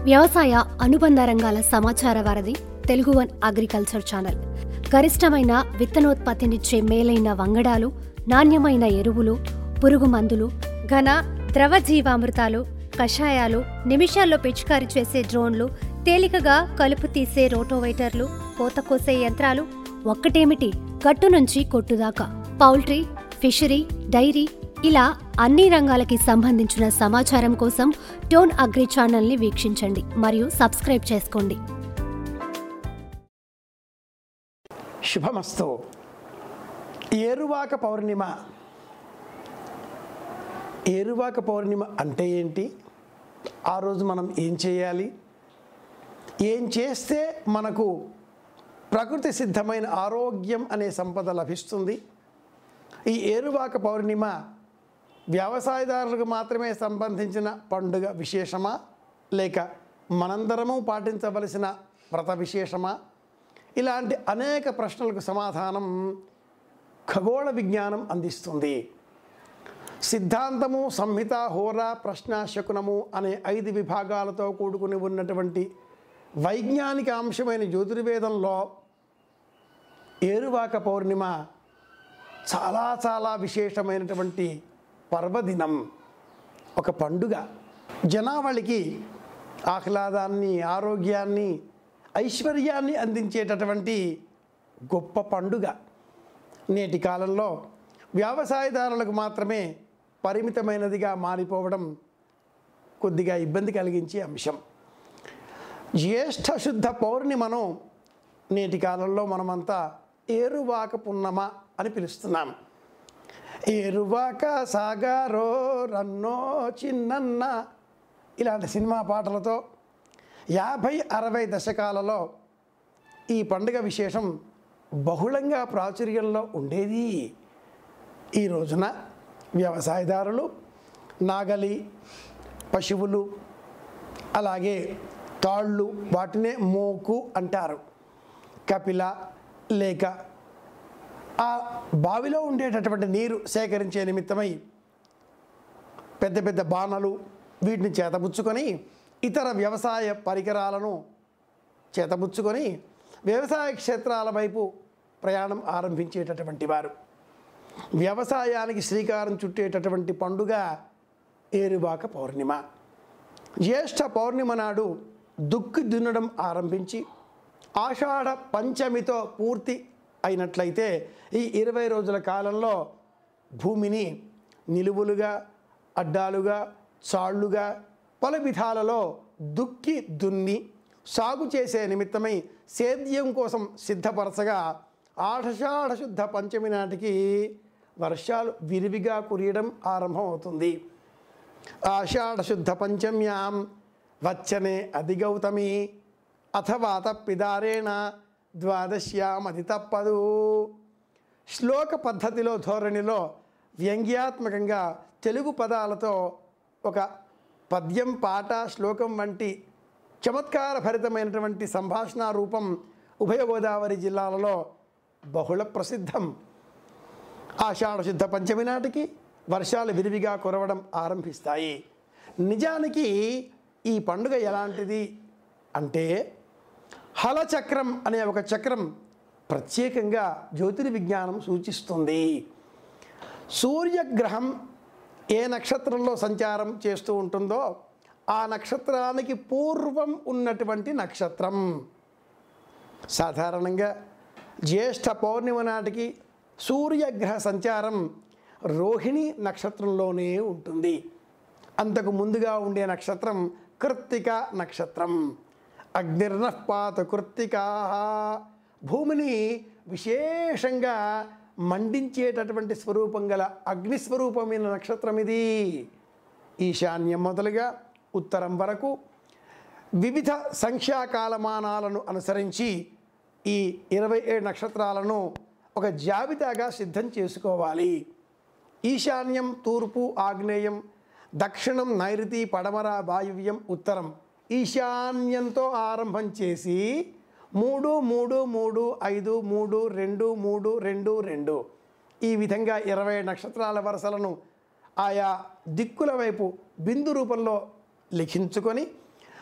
వ్యవసాయ అనుబంధ రంగాల సమాచార వారధి తెలుగు వన్ అగ్రికల్చర్ ఛానల్ గరిష్టమైన విత్తనోత్పత్తినిచ్చే మేలైన వంగడాలు నాణ్యమైన ఎరువులు పురుగు మందులు ఘన ద్రవ జీవామృతాలు కషాయాలు నిమిషాల్లో పిచికారీ చేసే డ్రోన్లు తేలికగా కలుపు తీసే రోటోవైటర్లు కోత కోసే యంత్రాలు ఒక్కటేమిటి గట్టు నుంచి కొట్టుదాకా పౌల్ట్రీ ఫిషరీ డైరీ ఇలా అన్ని రంగాలకి సంబంధించిన సమాచారం కోసం టోన్ అగ్రి ఛానల్ని వీక్షించండి మరియు సబ్స్క్రైబ్ చేసుకోండి శుభమస్తు ఏరువాక పౌర్ణిమ ఏరువాక పౌర్ణిమ అంటే ఏంటి ఆ రోజు మనం ఏం చేయాలి ఏం చేస్తే మనకు ప్రకృతి సిద్ధమైన ఆరోగ్యం అనే సంపద లభిస్తుంది ఈ ఏరువాక పౌర్ణిమ వ్యవసాయదారులకు మాత్రమే సంబంధించిన పండుగ విశేషమా లేక మనందరము పాటించవలసిన వ్రత విశేషమా ఇలాంటి అనేక ప్రశ్నలకు సమాధానం ఖగోళ విజ్ఞానం అందిస్తుంది సిద్ధాంతము సంహిత హోర ప్రశ్న శకునము అనే ఐదు విభాగాలతో కూడుకుని ఉన్నటువంటి వైజ్ఞానిక అంశమైన జ్యోతిర్వేదంలో ఏరువాక పౌర్ణిమ చాలా చాలా విశేషమైనటువంటి పర్వదినం ఒక పండుగ జనావళికి ఆహ్లాదాన్ని ఆరోగ్యాన్ని ఐశ్వర్యాన్ని అందించేటటువంటి గొప్ప పండుగ నేటి కాలంలో వ్యవసాయదారులకు మాత్రమే పరిమితమైనదిగా మారిపోవడం కొద్దిగా ఇబ్బంది కలిగించే అంశం జ్యేష్ఠ శుద్ధ పౌర్ణిమను నేటి కాలంలో మనమంతా ఏరువాక పున్నమ అని పిలుస్తున్నాం ఏరువాక సాగారో రన్నో చిన్నన్న ఇలాంటి సినిమా పాటలతో యాభై అరవై దశకాలలో ఈ పండుగ విశేషం బహుళంగా ప్రాచుర్యంలో ఉండేది ఈ రోజున వ్యవసాయదారులు నాగలి పశువులు అలాగే తాళ్ళు వాటినే మోకు అంటారు కపిల లేక ఆ బావిలో ఉండేటటువంటి నీరు సేకరించే నిమిత్తమై పెద్ద పెద్ద బాణలు వీటిని చేతబుచ్చుకొని ఇతర వ్యవసాయ పరికరాలను చేతబుచ్చుకొని వ్యవసాయ క్షేత్రాల వైపు ప్రయాణం ఆరంభించేటటువంటి వారు వ్యవసాయానికి శ్రీకారం చుట్టేటటువంటి పండుగ ఏరువాక పౌర్ణిమ జ్యేష్ఠ పౌర్ణిమ నాడు దుక్కి దున్నడం ఆరంభించి ఆషాఢ పంచమితో పూర్తి అయినట్లయితే ఈ ఇరవై రోజుల కాలంలో భూమిని నిలువులుగా అడ్డాలుగా చాళ్ళుగా పలు విధాలలో దుక్కి దున్ని సాగు చేసే నిమిత్తమై సేద్యం కోసం సిద్ధపరచగా ఆషాఢ శుద్ధ పంచమి నాటికి వర్షాలు విరివిగా కురియడం ఆరంభమవుతుంది ఆషాఢ శుద్ధ పంచమ్యాం వచ్చనే అధిగౌతమి అథవా తప్పిదారేణ ద్వాదశ్యాం అది తప్పదు శ్లోక పద్ధతిలో ధోరణిలో వ్యంగ్యాత్మకంగా తెలుగు పదాలతో ఒక పద్యం పాట శ్లోకం వంటి చమత్కార భరితమైనటువంటి సంభాషణ రూపం ఉభయ గోదావరి జిల్లాలలో బహుళ ప్రసిద్ధం ఆషాఢ శుద్ధ పంచమి నాటికి వర్షాలు విరివిగా కురవడం ఆరంభిస్తాయి నిజానికి ఈ పండుగ ఎలాంటిది అంటే హలచక్రం అనే ఒక చక్రం ప్రత్యేకంగా జ్యోతిర్విజ్ఞానం సూచిస్తుంది సూర్యగ్రహం ఏ నక్షత్రంలో సంచారం చేస్తూ ఉంటుందో ఆ నక్షత్రానికి పూర్వం ఉన్నటువంటి నక్షత్రం సాధారణంగా జ్యేష్ఠ పౌర్ణిమ నాటికి సూర్యగ్రహ సంచారం రోహిణి నక్షత్రంలోనే ఉంటుంది అంతకు ముందుగా ఉండే నక్షత్రం కృత్తిక నక్షత్రం అగ్నిర్నఃపాత కృత్తికా భూమిని విశేషంగా మండించేటటువంటి స్వరూపం గల అగ్నిస్వరూపమైన నక్షత్రం ఇది ఈశాన్యం మొదలుగా ఉత్తరం వరకు వివిధ సంఖ్యాకాలమానాలను అనుసరించి ఈ ఇరవై ఏడు నక్షత్రాలను ఒక జాబితాగా సిద్ధం చేసుకోవాలి ఈశాన్యం తూర్పు ఆగ్నేయం దక్షిణం నైరుతి పడమర వాయువ్యం ఉత్తరం ఈశాన్యంతో ఆరంభం చేసి మూడు మూడు మూడు ఐదు మూడు రెండు మూడు రెండు రెండు ఈ విధంగా ఇరవై నక్షత్రాల వరుసలను ఆయా దిక్కుల వైపు బిందు రూపంలో లిఖించుకొని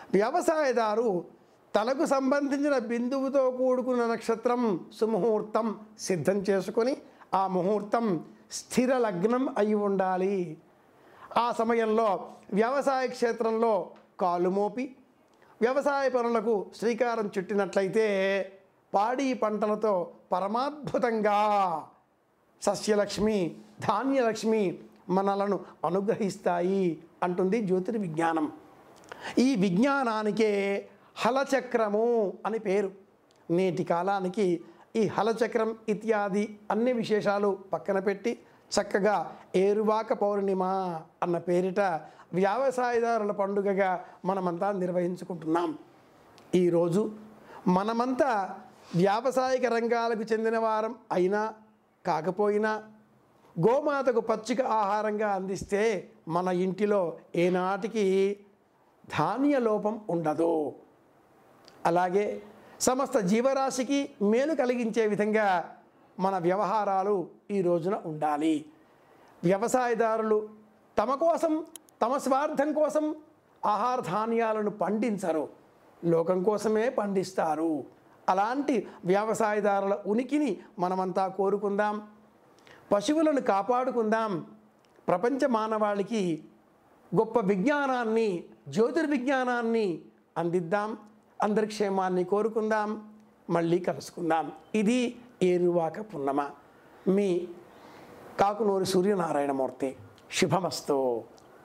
వ్యవసాయదారు తనకు సంబంధించిన బిందువుతో కూడుకున్న నక్షత్రం సుముహూర్తం సిద్ధం చేసుకొని ఆ ముహూర్తం స్థిర లగ్నం అయి ఉండాలి ఆ సమయంలో వ్యవసాయ క్షేత్రంలో కాలు మోపి వ్యవసాయ పనులకు శ్రీకారం చుట్టినట్లయితే పాడి పంటలతో పరమాద్భుతంగా సస్యలక్ష్మి ధాన్యలక్ష్మి మనలను అనుగ్రహిస్తాయి అంటుంది జ్యోతిర్విజ్ఞానం ఈ విజ్ఞానానికే హలచక్రము అని పేరు నేటి కాలానికి ఈ హలచక్రం ఇత్యాది అన్ని విశేషాలు పక్కన పెట్టి చక్కగా ఏరువాక పౌర్ణిమ అన్న పేరిట వ్యవసాయదారుల పండుగగా మనమంతా నిర్వహించుకుంటున్నాం ఈరోజు మనమంతా వ్యావసాయిక రంగాలకు చెందిన వారం అయినా కాకపోయినా గోమాతకు పచ్చిక ఆహారంగా అందిస్తే మన ఇంటిలో ఏనాటికి ధాన్య లోపం ఉండదు అలాగే సమస్త జీవరాశికి మేలు కలిగించే విధంగా మన వ్యవహారాలు ఈ రోజున ఉండాలి వ్యవసాయదారులు తమ కోసం తమ స్వార్థం కోసం ఆహార ధాన్యాలను పండించరు లోకం కోసమే పండిస్తారు అలాంటి వ్యవసాయదారుల ఉనికిని మనమంతా కోరుకుందాం పశువులను కాపాడుకుందాం ప్రపంచ మానవాళికి గొప్ప విజ్ఞానాన్ని జ్యోతిర్విజ్ఞానాన్ని అందిద్దాం అందరి క్షేమాన్ని కోరుకుందాం మళ్ళీ కలుసుకుందాం ఇది ఏరువాక పున్నమ మీ కాకునూరి సూర్యనారాయణమూర్తి శుభమస్తు